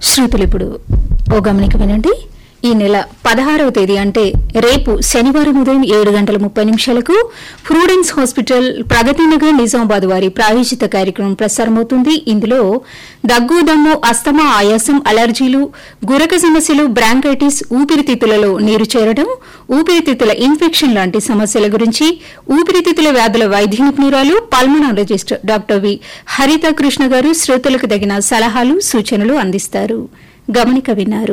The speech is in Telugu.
శ్రోతలు ఇప్పుడు ఓ గమనిక వినండి ఈ నెల పదహారవ తేదీ అంటే రేపు శనివారం ఉదయం ఏడు గంటల ముప్పై నిమిషాలకు ఫ్రూడెన్స్ హాస్పిటల్ ప్రగతి నగర్ నిజామాబాద్ వారి ప్రాయోజిత కార్యక్రమం ప్రసారమవుతుంది ఇందులో దగ్గు దమ్ము అస్తమా ఆయాసం అలర్జీలు గురక సమస్యలు బ్రాంకైటిస్ ఊపిరితిత్తులలో నీరు చేరడం ఊపిరితిత్తుల ఇన్ఫెక్షన్ లాంటి సమస్యల గురించి ఊపిరితిత్తుల వ్యాధుల వైద్య నిపుణురాలు పల్మనాలజిస్ట్ డాక్టర్ వి హరిత కృష్ణ గారు శ్రోతలకు తగిన సలహాలు సూచనలు అందిస్తారు గమనిక విన్నారు